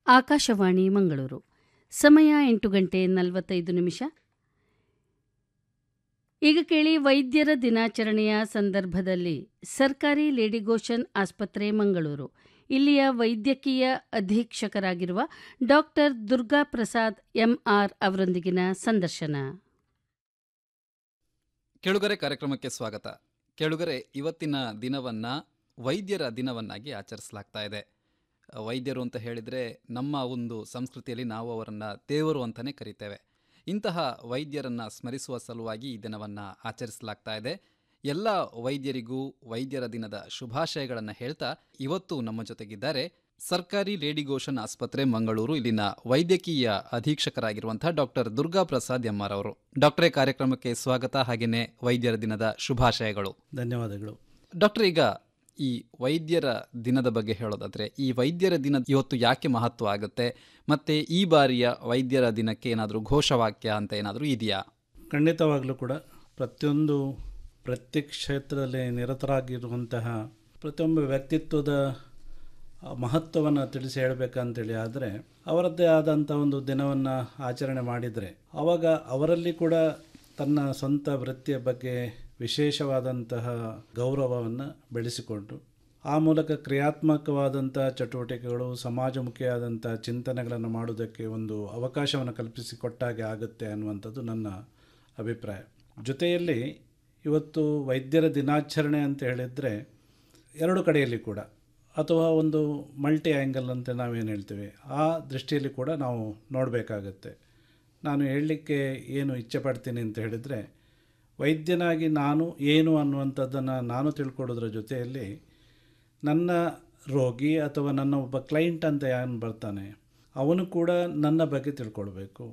ಆಕಾಶವಾಣಿ ಮಂಗಳೂರು ಸಮಯ ಎಂಟು ಗಂಟೆ ನಲವತ್ತೈದು ನಿಮಿಷ ಈಗ ಕೇಳಿ ವೈದ್ಯರ ದಿನಾಚರಣೆಯ ಸಂದರ್ಭದಲ್ಲಿ ಸರ್ಕಾರಿ ಲೇಡಿಗೋಷನ್ ಆಸ್ಪತ್ರೆ ಮಂಗಳೂರು ಇಲ್ಲಿಯ ವೈದ್ಯಕೀಯ ಅಧೀಕ್ಷಕರಾಗಿರುವ ಡಾಕ್ಟರ್ ದುರ್ಗಾ ಪ್ರಸಾದ್ ಎಂಆರ್ ಅವರೊಂದಿಗಿನ ಸಂದರ್ಶನ ಕೆಳುಗರೆ ಕಾರ್ಯಕ್ರಮಕ್ಕೆ ಸ್ವಾಗತ ಕೆಳುಗರೆ ಇವತ್ತಿನ ದಿನವನ್ನ ವೈದ್ಯರ ದಿನವನ್ನಾಗಿ ಆಚರಿಸಲಾಗ್ತಾ ಇದೆ ವೈದ್ಯರು ಅಂತ ಹೇಳಿದರೆ ನಮ್ಮ ಒಂದು ಸಂಸ್ಕೃತಿಯಲ್ಲಿ ನಾವು ಅವರನ್ನು ದೇವರು ಅಂತಲೇ ಕರಿತೇವೆ ಇಂತಹ ವೈದ್ಯರನ್ನು ಸ್ಮರಿಸುವ ಸಲುವಾಗಿ ಈ ದಿನವನ್ನು ಆಚರಿಸಲಾಗ್ತಾ ಇದೆ ಎಲ್ಲ ವೈದ್ಯರಿಗೂ ವೈದ್ಯರ ದಿನದ ಶುಭಾಶಯಗಳನ್ನು ಹೇಳ್ತಾ ಇವತ್ತು ನಮ್ಮ ಜೊತೆಗಿದ್ದಾರೆ ಸರ್ಕಾರಿ ಲೇಡಿಗೋಷನ್ ಆಸ್ಪತ್ರೆ ಮಂಗಳೂರು ಇಲ್ಲಿನ ವೈದ್ಯಕೀಯ ಅಧೀಕ್ಷಕರಾಗಿರುವಂತಹ ಡಾಕ್ಟರ್ ದುರ್ಗಾ ಪ್ರಸಾದ್ ಎಂಆರ್ ಅವರು ಡಾಕ್ಟರೇ ಕಾರ್ಯಕ್ರಮಕ್ಕೆ ಸ್ವಾಗತ ಹಾಗೆಯೇ ವೈದ್ಯರ ದಿನದ ಶುಭಾಶಯಗಳು ಧನ್ಯವಾದಗಳು ಡಾಕ್ಟರ್ ಈಗ ಈ ವೈದ್ಯರ ದಿನದ ಬಗ್ಗೆ ಹೇಳೋದಾದ್ರೆ ಈ ವೈದ್ಯರ ದಿನ ಇವತ್ತು ಯಾಕೆ ಮಹತ್ವ ಆಗುತ್ತೆ ಮತ್ತೆ ಈ ಬಾರಿಯ ವೈದ್ಯರ ದಿನಕ್ಕೆ ಏನಾದರೂ ಘೋಷವಾಕ್ಯ ಅಂತ ಏನಾದರೂ ಇದೆಯಾ ಖಂಡಿತವಾಗಲೂ ಕೂಡ ಪ್ರತಿಯೊಂದು ಪ್ರತಿ ಕ್ಷೇತ್ರದಲ್ಲಿ ನಿರತರಾಗಿರುವಂತಹ ಪ್ರತಿಯೊಬ್ಬ ವ್ಯಕ್ತಿತ್ವದ ಮಹತ್ವವನ್ನು ತಿಳಿಸಿ ಹೇಳಬೇಕಂತೇಳಿ ಆದರೆ ಅವರದ್ದೇ ಆದಂಥ ಒಂದು ದಿನವನ್ನು ಆಚರಣೆ ಮಾಡಿದರೆ ಆವಾಗ ಅವರಲ್ಲಿ ಕೂಡ ತನ್ನ ಸ್ವಂತ ವೃತ್ತಿಯ ಬಗ್ಗೆ ವಿಶೇಷವಾದಂತಹ ಗೌರವವನ್ನು ಬೆಳೆಸಿಕೊಂಡು ಆ ಮೂಲಕ ಕ್ರಿಯಾತ್ಮಕವಾದಂಥ ಚಟುವಟಿಕೆಗಳು ಸಮಾಜಮುಖಿಯಾದಂಥ ಚಿಂತನೆಗಳನ್ನು ಮಾಡುವುದಕ್ಕೆ ಒಂದು ಅವಕಾಶವನ್ನು ಕಲ್ಪಿಸಿಕೊಟ್ಟಾಗೆ ಆಗುತ್ತೆ ಅನ್ನುವಂಥದ್ದು ನನ್ನ ಅಭಿಪ್ರಾಯ ಜೊತೆಯಲ್ಲಿ ಇವತ್ತು ವೈದ್ಯರ ದಿನಾಚರಣೆ ಅಂತ ಹೇಳಿದರೆ ಎರಡು ಕಡೆಯಲ್ಲಿ ಕೂಡ ಅಥವಾ ಒಂದು ಮಲ್ಟಿ ಆ್ಯಂಗಲ್ ಅಂತ ನಾವೇನು ಹೇಳ್ತೀವಿ ಆ ದೃಷ್ಟಿಯಲ್ಲಿ ಕೂಡ ನಾವು ನೋಡಬೇಕಾಗತ್ತೆ ನಾನು ಹೇಳಲಿಕ್ಕೆ ಏನು ಇಚ್ಛೆ ಪಡ್ತೀನಿ ಅಂತ ಹೇಳಿದರೆ ವೈದ್ಯನಾಗಿ ನಾನು ಏನು ಅನ್ನುವಂಥದ್ದನ್ನು ನಾನು ತಿಳ್ಕೊಡೋದ್ರ ಜೊತೆಯಲ್ಲಿ ನನ್ನ ರೋಗಿ ಅಥವಾ ನನ್ನ ಒಬ್ಬ ಕ್ಲೈಂಟ್ ಅಂತ ಏನು ಬರ್ತಾನೆ ಅವನು ಕೂಡ ನನ್ನ ಬಗ್ಗೆ ತಿಳ್ಕೊಳ್ಬೇಕು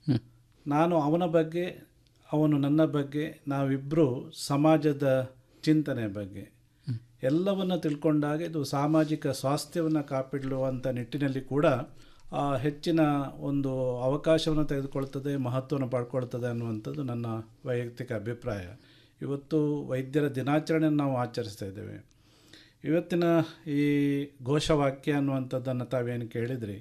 ನಾನು ಅವನ ಬಗ್ಗೆ ಅವನು ನನ್ನ ಬಗ್ಗೆ ನಾವಿಬ್ಬರು ಸಮಾಜದ ಚಿಂತನೆ ಬಗ್ಗೆ ಎಲ್ಲವನ್ನು ತಿಳ್ಕೊಂಡಾಗ ಇದು ಸಾಮಾಜಿಕ ಸ್ವಾಸ್ಥ್ಯವನ್ನು ಕಾಪಿಡುವಂಥ ನಿಟ್ಟಿನಲ್ಲಿ ಕೂಡ ಹೆಚ್ಚಿನ ಒಂದು ಅವಕಾಶವನ್ನು ತೆಗೆದುಕೊಳ್ತದೆ ಮಹತ್ವವನ್ನು ಪಡ್ಕೊಳ್ತದೆ ಅನ್ನುವಂಥದ್ದು ನನ್ನ ವೈಯಕ್ತಿಕ ಅಭಿಪ್ರಾಯ ಇವತ್ತು ವೈದ್ಯರ ದಿನಾಚರಣೆಯನ್ನು ನಾವು ಆಚರಿಸ್ತಾ ಇದ್ದೇವೆ ಇವತ್ತಿನ ಈ ಘೋಷವಾಕ್ಯ ಅನ್ನುವಂಥದ್ದನ್ನು ತಾವೇನು ಕೇಳಿದ್ರಿ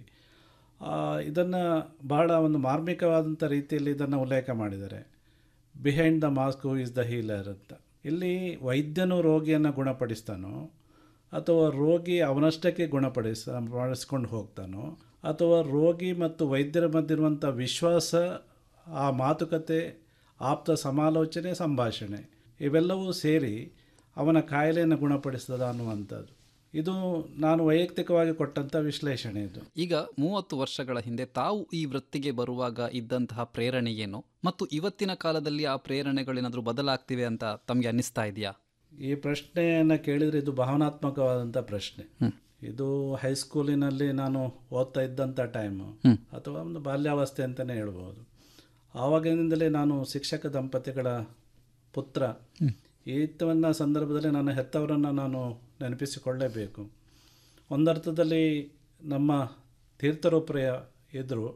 ಇದನ್ನು ಬಹಳ ಒಂದು ಮಾರ್ಮಿಕವಾದಂಥ ರೀತಿಯಲ್ಲಿ ಇದನ್ನು ಉಲ್ಲೇಖ ಮಾಡಿದ್ದಾರೆ behind the mask who is the healer ಅಂತ ಇಲ್ಲಿ ವೈದ್ಯನು ರೋಗಿಯನ್ನು ಗುಣಪಡಿಸ್ತಾನೋ ಅಥವಾ ರೋಗಿ ಅವನಷ್ಟಕ್ಕೆ ಗುಣಪಡಿಸ ಮಾಡಿಸ್ಕೊಂಡು ಹೋಗ್ತಾನೋ ಅಥವಾ ರೋಗಿ ಮತ್ತು ವೈದ್ಯರ ಮಧ್ಯೆ ವಿಶ್ವಾಸ ಆ ಮಾತುಕತೆ ಆಪ್ತ ಸಮಾಲೋಚನೆ ಸಂಭಾಷಣೆ ಇವೆಲ್ಲವೂ ಸೇರಿ ಅವನ ಕಾಯಿಲೆಯನ್ನು ಗುಣಪಡಿಸ್ತದ ಅನ್ನುವಂಥದ್ದು ಇದು ನಾನು ವೈಯಕ್ತಿಕವಾಗಿ ಕೊಟ್ಟಂಥ ವಿಶ್ಲೇಷಣೆ ಇದು ಈಗ ಮೂವತ್ತು ವರ್ಷಗಳ ಹಿಂದೆ ತಾವು ಈ ವೃತ್ತಿಗೆ ಬರುವಾಗ ಇದ್ದಂತಹ ಪ್ರೇರಣೆ ಏನು ಮತ್ತು ಇವತ್ತಿನ ಕಾಲದಲ್ಲಿ ಆ ಪ್ರೇರಣೆಗಳೇನಾದರೂ ಬದಲಾಗ್ತಿವೆ ಅಂತ ತಮಗೆ ಅನ್ನಿಸ್ತಾ ಇದೆಯಾ ಈ ಪ್ರಶ್ನೆಯನ್ನು ಕೇಳಿದರೆ ಇದು ಭಾವನಾತ್ಮಕವಾದಂಥ ಪ್ರಶ್ನೆ ಇದು ಹೈಸ್ಕೂಲಿನಲ್ಲಿ ನಾನು ಓದ್ತಾ ಇದ್ದಂಥ ಟೈಮು ಅಥವಾ ಒಂದು ಬಾಲ್ಯಾವಸ್ಥೆ ಅಂತಲೇ ಹೇಳ್ಬೋದು ಆವಾಗಿನಿಂದಲೇ ನಾನು ಶಿಕ್ಷಕ ದಂಪತಿಗಳ ಪುತ್ರ ಈತವನ್ನ ಸಂದರ್ಭದಲ್ಲಿ ನನ್ನ ಹೆತ್ತವರನ್ನು ನಾನು ನೆನಪಿಸಿಕೊಳ್ಳಲೇಬೇಕು ಒಂದರ್ಥದಲ್ಲಿ ನಮ್ಮ ತೀರ್ಥರೂಪರೆಯ ಎದುರು